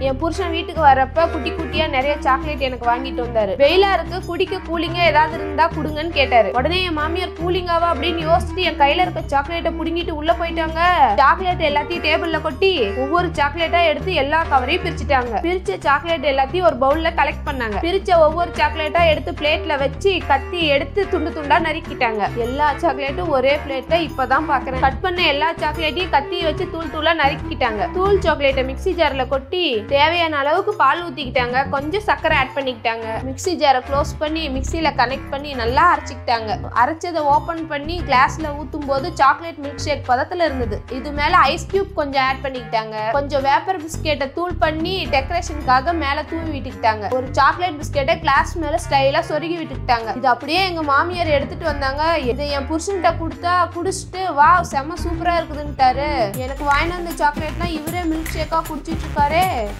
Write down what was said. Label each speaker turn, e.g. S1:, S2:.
S1: என் புருஷன் வீட்டுக்கு வரப்ப குட்டி குட்டியா நிறைய சாக்லேட் எனக்கு வாங்கிட்டு வந்தாரு வெயிலா இருக்கு குடிக்க கூலிங்கா ஏதாவது இருந்தா குடுங்கன்னு கேட்டாரு உடனே என் மாமியார் கூலிங்காவா அப்படின்னு யோசிச்சுட்டு என் கையில இருக்க சாக்லேட்டை புடுங்கிட்டு உள்ள போயிட்டாங்க சாக்லேட் எல்லாத்தையும் டேபிள்ல கொட்டி ஒவ்வொரு சாக்லேட்டா எடுத்து எல்லா கவரையும் பிரிச்சுட்டாங்க பிரிச்ச சாக்லேட் எல்லாத்தையும் ஒரு பவுல்ல கலெக்ட் பண்ணாங்க பிரிச்ச ஒவ்வொரு சாக்லேட்டா எடுத்து பிளேட்ல வச்சு கத்தி எடுத்து துண்டு துண்டா நறுக்கிட்டாங்க எல்லா சாக்லேட்டும் ஒரே பிளேட்ல இப்பதான் பாக்குறேன் கட் பண்ண எல்லா சாக்லேட்டையும் கத்தி வச்சு தூள் தூளா நறுக்கிட்டாங்க தூள் சாக்லேட்டை மிக்ஸி ஜார்ல கொட்டி தேவையான அளவுக்கு பால் ஊத்திக்கிட்டாங்க கொஞ்சம் சர்க்கரை ஆட் பண்ணிக்கிட்டாங்க மிக்ஸி ஜாரை க்ளோஸ் பண்ணி மிக்ஸில கனெக்ட் பண்ணி நல்லா அரைச்சிக்கிட்டாங்க அரைச்சதை ஓபன் பண்ணி கிளாஸ்ல ஊத்தும் போது சாக்லேட் மில்க் ஷேக் பதத்துல இருந்தது இது மேல ஐஸ் கியூப் கொஞ்சம் ஆட் பண்ணிக்கிட்டாங்க கொஞ்சம் வேப்பர் பிஸ்கெட்டை தூள் பண்ணி டெக்கரேஷனுக்காக மேல தூவி விட்டுக்கிட்டாங்க ஒரு சாக்லேட் பிஸ்கெட்டை கிளாஸ் மேல ஸ்டைலா சொருகி விட்டுக்கிட்டாங்க இது அப்படியே எங்க மாமியார் எடுத்துட்டு வந்தாங்க இதை என் புருஷன்கிட்ட கொடுத்தா குடிச்சிட்டு வா செம்ம சூப்பரா இருக்குதுன்ட்டாரு எனக்கு வாங்கிட்டு வந்த சாக்லேட்லாம் இவரே மில்க் ஷேக்கா குடிச்சிட்டு இருக்காரே